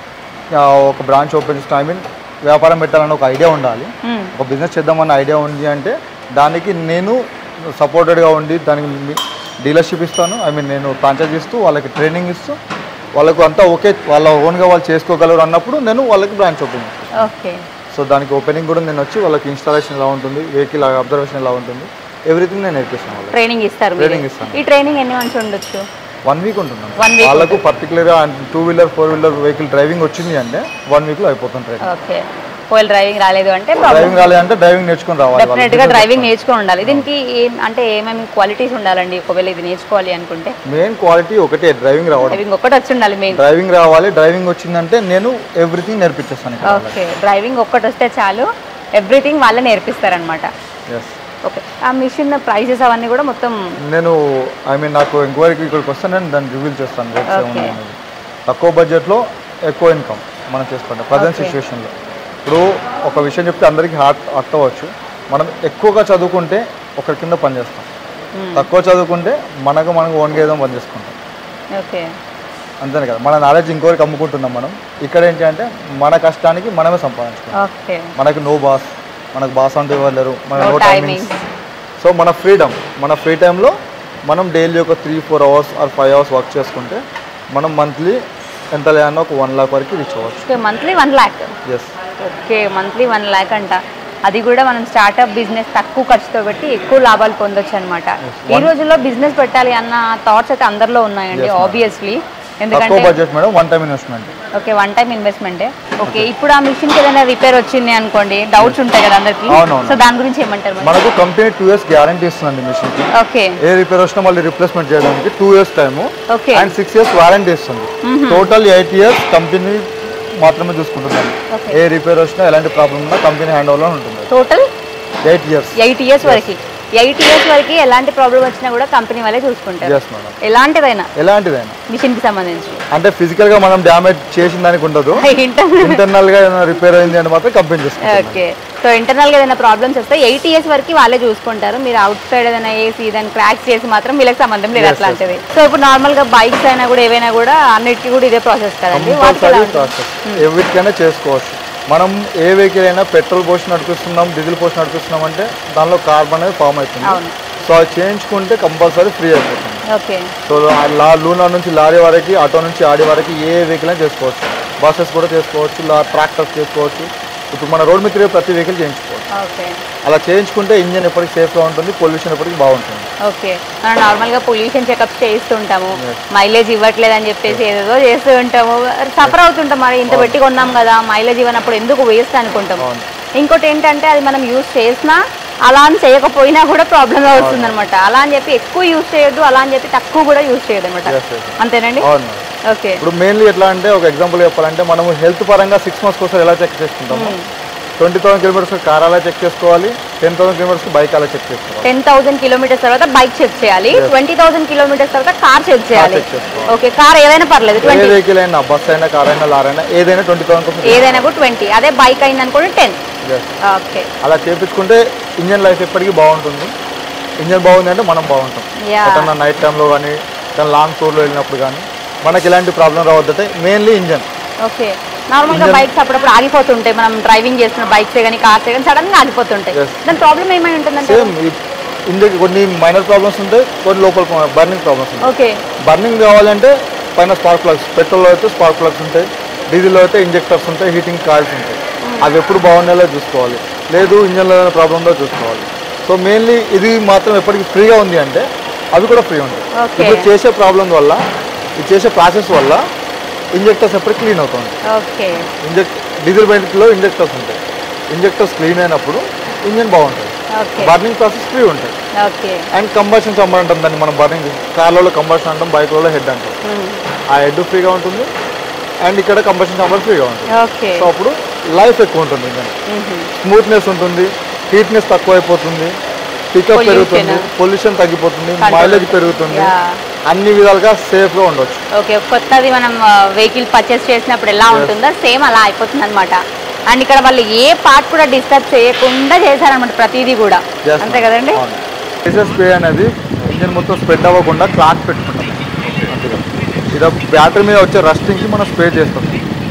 ఒక బ్రాంచ్ ఓపెన్ చేసిన ఐ మీన్ వ్యాపారం పెట్టాలని ఒక ఐడియా ఉండాలి మ్మ్. ఒక బిజినెస్ చేద్దామన్న ఐడియా ఉంది అంటే దానికి నేను సపోర్టెడ్గా ఉండి దానికి డీలర్షిప్ ఇస్తాను ఐ మీన్ నేను ఫ్రాంచైజ్ ఇస్తూ వాళ్ళకి ట్రైనింగ్ ఇస్తూ వాళ్ళకు అంతా ఓకే వాళ్ళ ఓన్గా వాళ్ళు చేసుకోగలరు అన్నప్పుడు నేను వాళ్ళకి బ్రాంచ్ ఓపెన్ చేస్తాను ఓకే సో దానికి ఓపెనింగ్ కూడా నేను వచ్చి వాళ్ళకి ఇన్స్టాలేషన్ ఎలా ఉంటుంది వెహికల్ అబ్జర్వేషన్ ఎలా ఉంటుంది ఎవ్రీథింగ్ నేను నేర్పిస్తాను వాళ్ళకి ట్రైనింగ్ ఇస్తారు మీరు. Training ఇస్తాను. ఈ ట్రైనింగ్ ఎన్ని మంత్స్ ఉండొచ్చు వన్ వీక్ ఉంటున్నాను One week వాళ్ళకు పర్టికులర్గా two wheeler four wheeler vehicle driving వచ్చింది అంటే వన్ వీక్లో అయిపోతుంది ట్రైనింగ్ ఓకే ఒకవేళ డ్రైవింగ్ రాలేదు అంటే ప్రాబ్లం డ్రైవింగ్ రాలేదంటే డ్రైవింగ్ నేర్చుకొని రావాలి వాళ్ళు. డెఫినెట్ గా డ్రైవింగ్ నేర్చుకొని ఉండాలి దీనికి ఏం అంటే ఏమేమి క్వాలిటీస్ ఉండాలండి ఒకవేళ ఇది నేర్చుకోవాలి అనుకుంటే మెయిన్ క్వాలిటీ ఒకటే డ్రైవింగ్ రావడం డ్రైవింగ్ ఒకటి వచ్చి ఉండాలి మెయిన్ డ్రైవింగ్ రావాలి డ్రైవింగ్ వచ్చిందంటే నేను ఎవ్రీథింగ్ నేర్పించేస్తాను ఇక్కడ వాళ్ళకి. ఓకే డ్రైవింగ్ ఒక్కటి వస్తే చాలు ఎవ్రీథింగ్ వాళ్ళే నేర్పిస్తారనమాట Yes. ఓకే ఆ మిషన్ ప్రైజెస్ అవన్నీ కూడా మొత్తం నేను ఐ మీన్ నాకు ఎంక్వైరీకి ఇక్కడికి వస్తే నేను దాన్ని రివీల్ చేస్తాను రేట్స్ Okay. ఏమున్నాయి అనేది తక్కువ బడ్జెట్లో ఎక్కువ ఇన్కమ్ మనం చేసుకుంటాం ప్రజెంట్ Okay. సిచ్యువేషన్లో ఇప్పుడు ఒక విషయం చెప్తే అందరికీ హార్ట్ అర్థవచ్చు మనం ఎక్కువగా చదువుకుంటే ఒకరి కింద పని చేస్తాం Hmm. తక్కువ చదువుకుంటే మనకు మనకు ఓన్గా ఏదో పని చేసుకుంటాం ఓకే అంతేనే కదా మన నాలెడ్జ్ ఇంకోరికి అమ్ముకుంటున్నాం మనం ఇక్కడ ఏంటి అంటే మన కష్టానికి మనమే సంపాదించుకుంటాం ఓకే మనకు నో బాస్ మనకు బాస్ అంటూ ఎవరు లేరు మన No no timings timings. So మన ఫ్రీడమ్ మన ఫ్రీ టైంలో మనం డైలీ ఒక three four hours or five hours work చేసుకుంటే మనం మంత్లీ ఎంత లేదన్నా ఒక వన్ లాక్ వరకు రీచ్ అవ్వచ్చు okay monthly one lakh yes okay monthly one lakh అంట అది కూడా మనం స్టార్ట్అప్ బిజినెస్ తక్కువ ఖర్చుతో పెట్టి ఎక్కువ లాభాలు పొందొచ్చు అనమాట ఈ One- రోజుల్లో బిజినెస్ పెట్టాలి అన్న థాట్స్ అయితే అందరిలో ఉన్నాయండి Yes, ma'am. ఆబ్వియస్లీ తక్కువ ఎందుకంటే budget madam one time investment okay one time ఇన్వెస్ట్మెంటే ఓకే ఇప్పుడు ఆ మిషన్కి ఏదైనా రిపేర్ వచ్చింది అనుకోండి డౌట్స్ ఉంటాయి కదా అందరికి అవునవును. సో దాని గురించి ఏమంటారు మరి మనకు కంపెనీ టూ ఇయర్స్ గ్యారంటీ ఇస్తుందండి మిషన్కి ఓకే ఏ రిపేర్ వచ్చినా మళ్ళీ రిప్లేస్మెంట్ చేయడానికి two years time okay and six years warranty ఇస్తుంది టోటల్ ఎయిట్ ఇయర్స్ కంపెనీ మాత్రమే చూసుకుంటుందండి Okay. ఏ రిపేర్ వచ్చినా ఎలాంటి ప్రాబ్లం ఉన్నా కంపెనీ హ్యాండ్ ఓవర్లో ఉంటుంది total eight years eight years వరకు ఎయిట్ ఇయర్స్ వరకు ఎలాంటి ప్రాబ్లం వచ్చినా కూడా కంపెనీ వాళ్ళే చూసుకుంటారు ఎస్ మేడం ఎలాంటిదైనా ఎలాంటిదైనా మిషన్ కి సంబంధించి అంటే ఫిజికల్ గా మనం డ్యామేజ్ చేసిన దానికి ఉండదు ఇంటర్నల్ ఇంటర్నల్ గా ఏదైనా రిపేర్ అయింది అంటే మాత్రం కంపెనీ చూసుకుంటుంది ఓకే సో ఇంటర్నల్ గా ఏదైనా ప్రాబ్లమ్స్ వస్తే ఎయిట్ ఇయర్స్ వరకు వాళ్ళే చూసుకుంటారు మీరు అవుట్ సైడ్ ఏదైనా వేసి దాన్ని క్రాక్స్ చేసి మాత్రం వీళ్ళకి సంబంధం లేదు Yes, అట్లాంటిది సో ఇప్పుడు నార్మల్ గా బైక్స్ అయినా కూడా ఏవైనా కూడా అన్నిటికీ కూడా ఇదే ప్రాసెస్ కదండి వాటికి ఎలా కంపల్సరీ ఉంటుంది? ప్రాసెస్ ఎవరికైనా చేసుకోవచ్చు మనం ఏ వెహికల్ అయినా పెట్రోల్ పోసి నడిపిస్తున్నాం డీజిల్ పోసి నడిపిస్తున్నాం అంటే దానిలో కార్బన్ అనేది ఫామ్ అవుతుంది అవును సో అది చేయించుకుంటే కంపల్సరీ ఫ్రీ అయిపోతుంది ఓకే సో ఆ లా లూనా నుంచి లారీ వరకు ఆటో నుంచి ఆడి వరకు ఏ వెహికల్ అయినా చేసుకోవచ్చు బస్సెస్ కూడా చేసుకోవచ్చు లా ట్రాక్టర్స్ చేసుకోవచ్చు ఇప్పుడు మన రోడ్ మీద తిరిగే ప్రతి వెహికల్ చేయించుకోవచ్చు ఓకే అలా చేయించుకుంటే ఇంజన్ ఎప్పటికీ సేఫ్గా ఉంటుంది పొల్యూషన్ ఎప్పటికీ బాగుంటుంది ఓకే మనం నార్మల్ గా పొల్యూషన్ చెకప్స్ చేస్తుంటాము మైలేజ్ ఇవ్వట్లేదు అని చెప్పేసి ఏదేదో చేస్తూ ఉంటాము సఫర్ అవుతుంటాం మరి ఇంత పెట్టి కొన్నాం కదా మైలేజ్ ఇవ్వనప్పుడు ఎందుకు వేస్ట్ అనుకుంటాం అవును. ఇంకోటి ఏంటంటే అది మనం యూజ్ చేసినా అలా అని చేయకపోయినా కూడా ప్రాబ్లమ్ వస్తుంది అనమాట అలా అని చెప్పి ఎక్కువ యూజ్ చేయొద్దు అలా అని చెప్పి తక్కువ కూడా యూజ్ చేయదు అనమాట Yes, yes, yes. అంతేనండి అవును ఓకే ఇప్పుడు మెయిన్లీ ఎట్లా అంటే ఒక ఎగ్జాంపుల్ చెప్పాలంటే మనము హెల్త్ పరంగా సిక్స్ మంత్స్ కోసం ఎలా చెక్ చేసుకుంటాము ట్వంటీ థౌసండ్ కిలోమీటర్స్ కార్ అలా చెక్ చేసుకోవాలి టెన్ థౌసండ్ కిలోమీటర్స్ బైక్ అలా చెక్ చేసుకోవాలి టెన్ థౌసండ్ కిలోమీటర్స్ తర్వాత బైక్ చెక్ చేయాలి Yes. ట్వంటీ థౌసండ్ కిలోమీటర్స్ తర్వాత కార్ చెక్ చేయాలి check చేసుకోవాలి. ఓకే కార్ ఏదైనా పర్లేదు ఏ ట్వంటీ వెహికల్ అయినా బస్ అయినా కార్ అయినా లార్ అయినా ఏదైనా ట్వంటీ థౌసండ్ కోసం ఏదైనా కూడా ట్వంటీ అదే బైక్ అయింది అనుకోండి టెన్ Yes. ఓకే అలా చేపించుకుంటే ఇంజన్ లైఫ్ ఎప్పటికీ బాగుంటుంది ఇంజన్ బాగుంది అంటే మనం బాగుంటాం Yeah. ఎక్కడన్నా నైట్ టైంలో కానీ ఎక్కడన్నా లాంగ్ టూర్లో వెళ్ళినప్పుడు కానీ మనకి ఎలాంటి ప్రాబ్లం రావద్దంటే మెయిన్లీ ఇంజన్ ఓకే నార్మల్ గా Engine- బైక్స్ అప్పుడప్పుడు ఆగిపోతుంటాయి మనం డ్రైవింగ్ చేస్తున్న బైక్స్ కానీ కార్స్ కానీ సడన్ గా ఆగిపోతుంటాయి Yes. దాని ప్రాబ్లం ఏమై ఉంటుందంటే సేమ్ ఇంజన్ కొన్ని మైనర్ ప్రాబ్లమ్స్ ఉంటాయి కొన్ని లోపల బర్నింగ్ ప్రాబ్లమ్స్ ఉంటాయి ఓకే బర్నింగ్ కావాలంటే పైన స్పార్క్ ప్లగ్స్ పెట్రోల్లో అయితే స్పార్క్ ప్లగ్స్ ఉంటాయి డీజిల్లో అయితే ఇంజెక్టర్స్ ఉంటాయి హీటింగ్ కాయిల్స్ ఉంటాయి అవి ఎప్పుడు బాగుండేలా చూసుకోవాలి లేదు ఇంజన్లో ఏదైనా ప్రాబ్లం ఉందో చూసుకోవాలి సో మెయిన్లీ ఇది మాత్రం ఎప్పటికీ ఫ్రీగా ఉంది అంటే అవి కూడా ఫ్రీ ఉంటాయి Okay. ఇప్పుడు చేసే ప్రాబ్లం వల్ల ఇది చేసే ప్రాసెస్ వల్ల ఇంజెక్టర్స్ ఎప్పటికీ క్లీన్ అవుతుంది ఓకే ఇంజెక్ట్ డీజిల్ బైక్లో ఇంజెక్టర్స్ ఉంటాయి ఇంజెక్టర్స్ క్లీన్ అయినప్పుడు ఇంజన్ బాగుంటుంది ఓకే బర్నింగ్ ప్రాసెస్ ఫ్రీ ఉంటుంది ఓకే అండ్ కంబషన్ చంబర్ అంటాం దాన్ని మనం బర్నింగ్ కార్లలో కంబషన్ అంటాం బైక్లలో హెడ్ అంటాం ఆ హెడ్ ఫ్రీగా ఉంటుంది అండ్ ఇక్కడ కంబషన్ చంబర్ ఫ్రీగా ఉంటుంది ఓకే సో అప్పుడు లైఫ్ ఎక్కువ ఉంటుంది ఇంజన్ స్మూత్నెస్ ఉంటుంది హీట్నెస్ తక్కువ అయిపోతుంది పికప్ Pollution. పెరుగుతుంది పొల్యూషన్ తగ్గిపోతుంది Control. మైలేజ్ పెరుగుతుంది Yeah. అన్ని విధాలుగా సేఫ్గా ఉండొచ్చు ఓకే కొత్తది మనం వెహికల్ పర్చేస్ చేసినప్పుడు ఎలా ఉంటుందో సేమ్ అలా అయిపోతుంది అనమాట అండ్ ఇక్కడ వాళ్ళు ఏ పార్ట్ కూడా డిస్టర్బ్ చేయకుండా చేశారనమాట ప్రతిదీ కూడా Yes, అంతే ma'am. కదండి అవును. ప్రెషర్ స్ప్రే అనేది ఇంజన్ మొత్తం స్ప్రెడ్ అవ్వకుండా క్లాత్ పెట్టుకుంటాం అంతేగా. ఇది బ్యాటరీ మీద వచ్చే రస్టింగ్కి మనం స్ప్రే చేస్తాం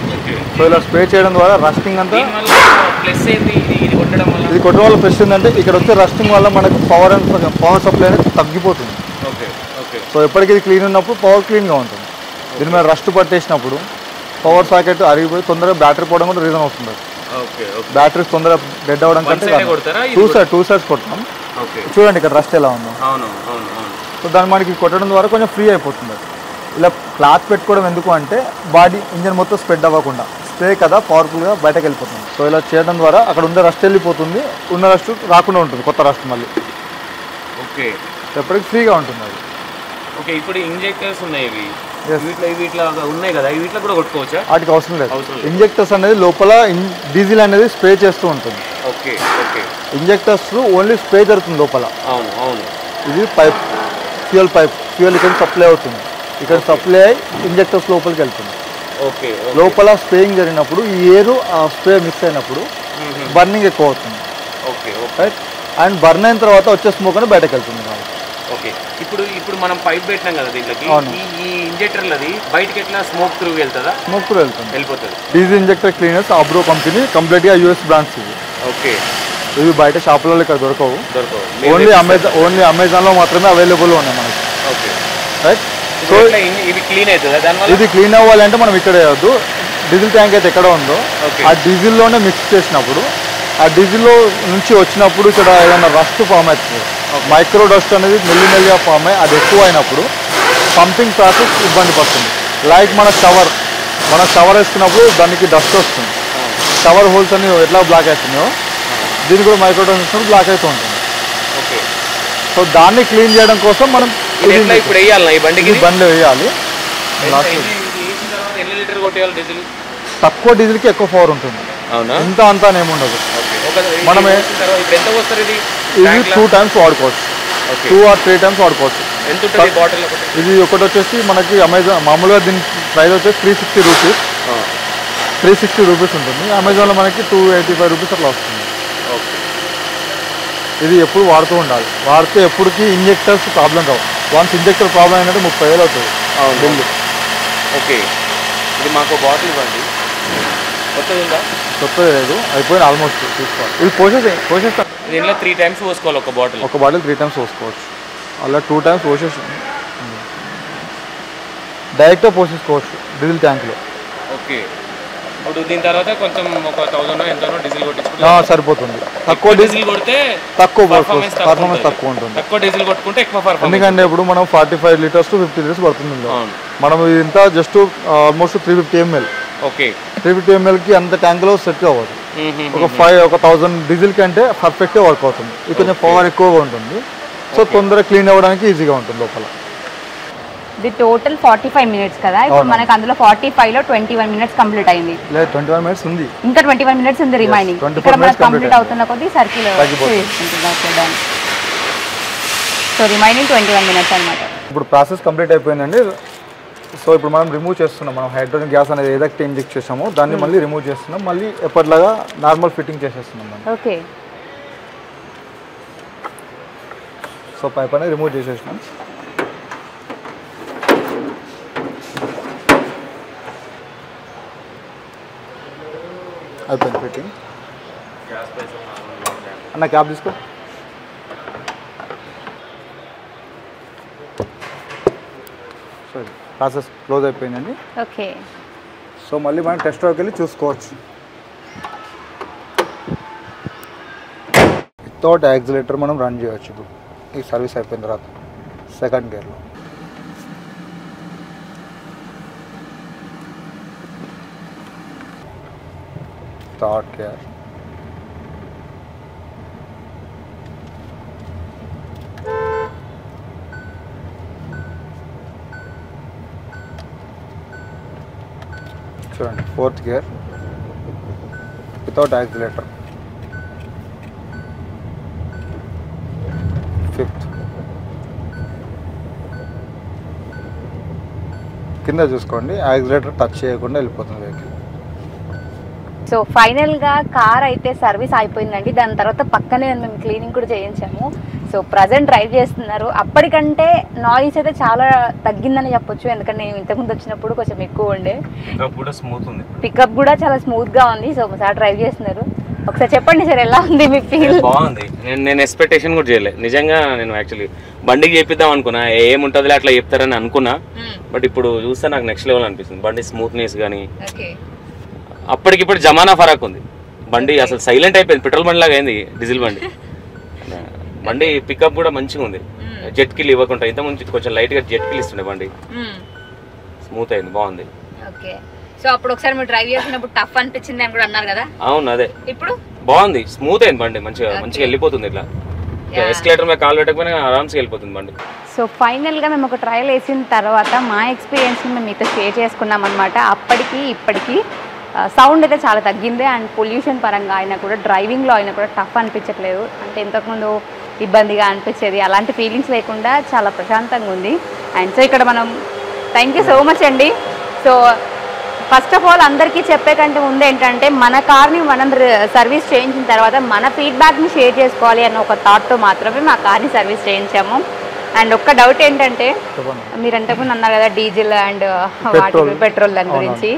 సో ఇలా స్ప్రే చేయడం ద్వారా రస్టింగ్ అంతా దీనివల్ల ప్లస్ ఏంటి ఇది ఇది కొట్టడం వల్ల ఇది కొట్టిన వల్ల ప్లస్ ఏంటంటే ఇక్కడ వచ్చే రస్టింగ్ వల్ల మనకు పవర్ అండ్ పవర్ సప్లై అనేది తగ్గిపోతుంది ఓకే ఓకే సో ఎప్పటికీ ఇది క్లీన్ ఉన్నప్పుడు పవర్ క్లీన్గా ఉంటుంది దీని మీద రస్ట్ పట్టేసినప్పుడు పవర్ సాకెట్ అరిగిపోయి తొందరగా బ్యాటరీ పోవడం కూడా రీజన్ అవుతుంది ఓకే ఓకే బ్యాటరీస్ తొందరగా డెడ్ అవ్వడం One కంటే side ఏ కొడతారా? ఇది టూ కూడా- సైడ్ టూ సైడ్స్ కొడతాం ఓకే చూడండి ఇక్కడ రస్ట్ ఎలా ఉందో అవును అవును అవును సో దాన్ని మనకి కొట్టడం ద్వారా కొంచెం ఫ్రీ అయిపోతుంది అది ఇలా క్లాత్ పెట్టుకోవడం ఎందుకు అంటే బాడీ ఇంజన్ మొత్తం స్ప్రెడ్ అవ్వకుండా స్ప్రే కదా పవర్ఫుల్గా బయటకు వెళ్ళిపోతుంది సో ఇలా చేయడం ద్వారా అక్కడ ఉన్న రస్ట్ వెళ్ళిపోతుంది ఉన్న రస్ట్ రాకుండా ఉంటుంది కొత్త రస్ట్ మళ్ళీ ఓకే ఎప్పటికి ఫ్రీగా ఉంటుంది అది ఓకే ఇప్పుడు ఇంజెక్టర్స్ ఉన్నాయి ఇవి Yes. వీటిలో వీటిలో ఉన్నాయి కదా వీటిలో కూడా కొట్టుకోవచ్చా వాటికి అవసరం లేదు అవసరం లేదు. ఇంజెక్టర్స్ అనేది లోపల ఇన్- డీజిల్ అనేది స్ప్రే చేస్తూ ఉంటుంది okay okay injectors only spray జరుగుతుంది లోపల అవును అవును ఇది పైప్ ఫ్యూయల్ పైప్ ఫ్యూయల్ ఇక్కడ సప్లై అవుతుంది ఇక్కడ సప్లై అయ్యి ఇంజెక్టర్స్ లోపలికి వెళ్తుంది ఓకే లోపల స్ప్రేయింగ్ జరిగినప్పుడు ఈ ఎయిర్ ఆ స్ప్రే మిక్స్ అయినప్పుడు బర్నింగ్ ఎక్కువ అవుతుంది okay okay right and burn అయిన తర్వాత వచ్చే స్మోక్ అని బయటకు వెళ్తుంది మనకి. ఓకే ఇప్పుడు ఇప్పుడు మనం పైప్ పెట్టినాం కదా దీంట్లోకి అవును. ఈ ఈ ఇంజెక్టర్లది బయటకి ఎట్లా స్మోక్ త్రూ వెళ్తుందా స్మోక్ కూడా వెళ్తుంది వెళ్ళిపోతుంది diesel injector cleaners Abro company కంప్లీట్గా యూఎస్ బ్రాండ్స్ ఇది ఓకే సో ఇవి బయట షాపులలో ఇక్కడ దొరకవు దొరకవు ఓన్లీ అమెజాన్ ఓన్లీ అమెజాన్లో మాత్రమే అవైలబుల్ ఉన్నాయి మనకి ఓకే రైట్ సో ఇట్లా ఇవి- ఇవి క్లీన్ అవుతుందా దానివల్ల ఇది క్లీన్ అవ్వాలంటే మనం ఇక్కడ వేయద్దు డీజిల్ ట్యాంక్ అయితే ఎక్కడ ఉందో Okay. ఆ డీజిల్లోనే మిక్స్ చేసినప్పుడు ఆ డీజిల్లో నుంచి వచ్చినప్పుడు ఇక్కడ ఏదైనా రస్ట్ ఫామ్ అవుతుంది మైక్రో డస్ట్ అనేది మెల్లిమెల్లిగా ఫామ్ అయ్యి అది ఎక్కువ అయినప్పుడు పంపింగ్ ప్రాసెస్ ఇబ్బంది పడుతుంది లైక్ మన షవర్ మన షవర్ వేసుకున్నప్పుడు దానికి డస్ట్ వస్తుంది షవర్ హోల్స్ అని ఎట్లా బ్లాక్ అవుతున్నాయో దీనికి కూడా మైక్రో డస్ట్ వచ్చినప్పుడు బ్లాక్ అవుతూ ఉంటుంది ఓకే సో దాన్ని క్లీన్ చేయడం కోసం మనం ఇది ఎట్లా ఇప్పుడు వేయాలి ఈ బండికి ఇది బండ్లో వేయాలి ఎంత- ఇది- ఇది వేసిన తర్వాత ఎన్ని లీటర్ కొట్టేయాలి డీజిల్ తక్కువ డీజిల్కి ఎక్కువ పవర్ ఉంటుంది అవునా ఇంత అంతా అని ఏముండదు ఓకే ఒక ఇది మనం ఏ- వేసిన తర్వాత ఇప్పుడు ఎంత వస్తారు ఇది ఇది Tank లా? టూ టైమ్స్ వాడుకోవచ్చు okay two or three times వాడుకోవచ్చు ఎంత ఉంటుంది బాటిల్ ఒకటి ఇది ఒకటి వచ్చేసి మనకి అమెజాన్ మామూలుగా దీని ప్రైస్ వచ్చేసి త్రీ సిక్స్టీ రూపీస్ ఆ, త్రీ సిక్స్టీ రూపీస్ ఉంటుంది అమెజాన్లో మనకి టూ ఎయిటీ ఫైవ్ రూపీస్ అట్లా వస్తుంది ఓకే ఇది ఎప్పుడు వాడుతూ ఉండాలి వాడితే ఎప్పటికీ ఇంజెక్టర్స్ ప్రాబ్లం రావు వన్స్ ఇంజెక్టర్ ప్రాబ్లం అయినట్టు ముప్పై వేలు అవుతుంది అవును. బిల్లు ఓకే ఇది మాకు బాటిల్ ఇవ్వండి కొత్తది ఉందా కొత్తది లేదు అయిపోయింది ఆల్మోస్ట్ తీసుకోవాలి ఇది పోసేసి పోసేస్తా దీనిలో త్రీ టైమ్స్ పోసుకోవాలి ఒక బాటిల్ ఒక బాటిల్ త్రీ టైమ్స్ పోసుకోవచ్చు అలా టూ టైమ్స్ పోసేసి డైరెక్ట్గా పోసేసుకోవచ్చు డీజిల్ ట్యాంక్లో ఓకే ఇప్పుడు దీని తర్వాత కొంచెం ఒక థౌసండ్ ఎంతనో డీజిల్ ఆ, కొట్టించుకుంటే సరిపోతుంది తక్కువ తక్కువ డీజిల్ డీజిల్ కొడితే తక్కువ పర్ఫార్మెన్స్ పర్ఫార్మెన్స్ తక్కువ ఉంటుంది తక్కువ డీజిల్ కొట్టుకుంటే ఎక్కువ పర్ఫార్మెన్స్ ఎందుకంటే ఇప్పుడు మనం forty five litres to fifty litres పడుతుంది ఇందులో. అవును మనం ఇంత just almost three fifty ML okay three fifty ఎంఎల్కి అంత ట్యాంక్లో సెట్ అవ్వదు ఒక ఫైవ్ ఒక థౌజండ్ డీజిల్ కంటే పర్ఫెక్ట్గా వర్క్ అవుతుంది ఇది కొంచెం పవర్ ఎక్కువగా ఉంటుంది సో తొందరగా క్లీన్ అవ్వడానికి ఈజీగా ఉంటుంది లోపల ఇది టోటల్ ఫార్టీ ఫైవ్ మినిట్స్ కదా ఇప్పుడు అవును. మనకి అందులో ఫార్టీ ఫైవ్ లో ట్వంటీ వన్ మినిట్స్ కంప్లీట్ అయింది లేదు ట్వంటీ వన్ మినిట్స్ ఉంది ఇంకా ట్వంటీ వన్ మినిట్స్ ఉంది రిమైనింగ్ 24 ఇక్కడ మనకి minutes complete కంప్లీట్ అవుతున్న కొద్దీ సర్కిల్ తగ్గిపోతుంది. So remaining twenty one minutes అనమాట ఇప్పుడు ప్రాసెస్ కంప్లీట్ అయిపోయిందండి సో ఇప్పుడు మనం రిమూవ్ చేస్తున్నాం మనం హైడ్రోజన్ గ్యాస్ అనేది ఏదైతే ఇంజెక్ట్ చేసామో దాన్ని మళ్ళీ రిమూవ్ చేస్తున్నాం మళ్ళీ ఎప్పటిలాగా నార్మల్ ఫిట్టింగ్ చేసేస్తున్నాం మనం ఓకే సో పైప్ అనేది రిమూవ్ చేసేసినాం అయిపోయింది ఫిట్టింగ్ అన్న క్యాబ్ తీసుకో సో ప్రాసెస్ క్లోజ్ అయిపోయిందండి ఓకే సో మళ్ళీ మనం టెస్ట్ డ్రైవ్కి వెళ్ళి చూసుకోవచ్చు వితౌట్ యాక్సిలేటర్ మనం రన్ చేయవచ్చు ఇప్పుడు ఈ సర్వీస్ అయిపోయిన తర్వాత సెకండ్ గేర్లో థర్డ్ గేర్ చూడండి fourth gear without accelerator fifth కింద చూసుకోండి యాక్సిలేటర్ టచ్ చేయకుండా వెళ్ళిపోతుంది వెహికల్ సో ఫైనల్ గా కార్ అయితే సర్వీస్ అయిపోయిందండి దాని తర్వాత పక్కనే మేము క్లీనింగ్ కూడా చేయించాము సో ప్రజెంట్ డ్రైవ్ చేస్తున్నారు అప్పటికంటే నాయిస్ అయితే చాలా తగ్గిందని చెప్పొచ్చు ఎందుకంటే నేను ఇంతకుముందు వచ్చినప్పుడు కొంచెం ఎక్కువ ఉండే కూడా స్మూత్ ఉంది పికప్ కూడా చాలా స్మూత్ గా ఉంది సో సార్ డ్రైవ్ చేస్తున్నారు ఒకసారి చెప్పండి సార్ ఎలా ఉంది మీ ఫీల్ బాగుంది నేను నేను ఎక్స్పెక్టేషన్ కూడా చేయలేదు నిజంగా నేను యాక్చువల్లీ బండికి చేపిద్దాం అనుకున్నా ఏముంటుందిలే అట్లా చెప్తారని అనుకున్నా బట్ ఇప్పుడు చూస్తే నాకు నెక్స్ట్ లెవెల్ అనిపిస్తుంది బండి స్మూత్నెస్ కానీ ఓకే అప్పటికిప్పుడు జమానా ఫరాక్ ఉంది బండి అసలు సైలెంట్ అయిపోయింది పెట్రోల్ బండి లాగా అయింది డీజిల్ బండి బండి పికప్ కూడా మంచిగా ఉంది జెట్ కిల్ ఇవ్వకుండా ఇంత ముందు కొంచెం లైట్ గా జెట్ కిల్ ఇస్తుండే బండి స్మూత్ అయింది బాగుంది ఓకే సో అప్పుడు ఒకసారి మీరు డ్రైవ్ చేసినప్పుడు టఫ్ అనిపించింది అని కూడా అన్నారు కదా అవును అదే ఇప్పుడు బాగుంది స్మూత్ అయింది బండి మంచిగా మంచిగా వెళ్ళిపోతుంది ఇట్లా ఎస్కలేటర్ మీద కాల్ పెట్టకపోయినా ఆరామ్స్గా వెళ్ళిపోతుంది బండి సో ఫైనల్గా మేము ఒక ట్రయల్ వేసిన తర్వాత మా ఎక్స్పీరియన్స్ని మేము మీతో షేర్ చేసుకున్నాం అనమాట అప్పటికి ఇప్పటికి సౌండ్ అయితే చాలా తగ్గింది అండ్ పొల్యూషన్ పరంగా అయినా కూడా డ్రైవింగ్లో అయినా కూడా టఫ్ అనిపించట్లేదు అంటే ఇంతకుముందు ఇబ్బందిగా అనిపించేది అలాంటి ఫీలింగ్స్ లేకుండా చాలా ప్రశాంతంగా ఉంది అండ్ సో ఇక్కడ మనం థ్యాంక్ యూ సో మచ్ అండి సో ఫస్ట్ ఆఫ్ ఆల్ అందరికీ చెప్పే కంటే ముందు ఏంటంటే మన కార్ని మనం సర్వీస్ చేయించిన తర్వాత మన ఫీడ్బ్యాక్ని షేర్ చేసుకోవాలి అన్న ఒక థాట్తో మాత్రమే మా కార్ని సర్వీస్ చేయించాము అండ్ ఒక్క డౌట్ ఏంటంటే చెప్పండి మీరు అంతకుముందు అన్నారు కదా డీజిల్ అండ్ వాటి Petrol. పెట్రోల్ దాని గురించి సో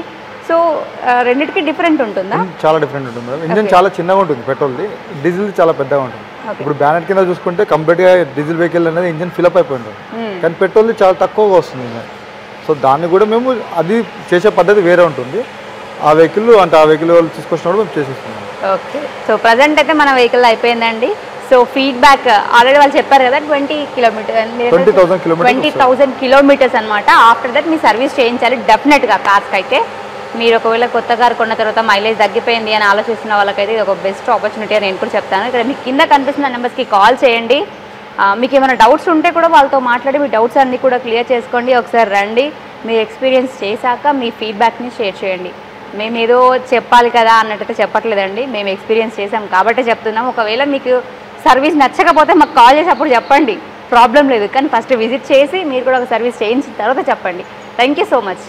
సో రెండింటికి డిఫరెంట్ ఉంటుందా చాలా డిఫరెంట్ ఉంటుంది మేడం ఇంజన్ చాలా చిన్నగా ఉంటుంది పెట్రోల్ది డీజిల్ చాలా పెద్దగా ఉంటుంది ఇప్పుడు బ్యానెట్ కింద చూసుకుంటే కంప్లీట్గా డీజిల్ వెహికల్ అనేది ఇంజన్ ఫిలప్ అయిపోయి ఉంటుంది కానీ పెట్రోల్ది చాలా తక్కువగా వస్తుంది ఇంజన్ సో దాన్ని కూడా మేము అది చేసే పద్ధతి వేరే ఉంటుంది ఆ వెహికల్ అంటే ఆ వెహికల్ వాళ్ళు తీసుకొచ్చినప్పుడు మేము చేసేస్తున్నాం ఓకే సో ప్రజెంట్ అయితే మన వెహికల్ అయిపోయిందండి సో ఫీడ్బ్యాక్ ఆల్రెడీ వాళ్ళు చెప్పారు కదా twenty kilometre 20,000 kilometers twenty thousand kilometres అనమాట ఆఫ్టర్ దట్ మీ సర్వీస్ చేయించాలి డెఫినెట్గా కార్స్కి అయితే మీరు ఒకవేళ కొత్త కార్ కొన్న తర్వాత మైలేజ్ తగ్గిపోయింది అని ఆలోచిస్తున్న వాళ్ళకైతే ఇది ఒక బెస్ట్ ఆపర్చునిటీ అని నేను కూడా చెప్తాను ఇక్కడ మీకు కింద కనిపిస్తున్న నెంబర్స్కి కాల్ చేయండి ఆ, మీకు ఏమైనా డౌట్స్ ఉంటే కూడా వాళ్ళతో మాట్లాడి మీ డౌట్స్ అన్నీ కూడా క్లియర్ చేసుకోండి ఒకసారి రండి మీరు ఎక్స్పీరియన్స్ చేశాక మీ ఫీడ్బ్యాక్ని షేర్ చేయండి మేము ఏదో చెప్పాలి కదా అన్నట్టయితే చెప్పట్లేదండి మేము ఎక్స్పీరియన్స్ చేసాం కాబట్టి చెప్తున్నాం ఒకవేళ మీకు సర్వీస్ నచ్చకపోతే మాకు కాల్ చేసి అప్పుడు చెప్పండి ప్రాబ్లం లేదు కానీ ఫస్ట్ విజిట్ చేసి మీరు కూడా ఒక సర్వీస్ చేయించిన తర్వాత చెప్పండి థ్యాంక్ యూ సో మచ్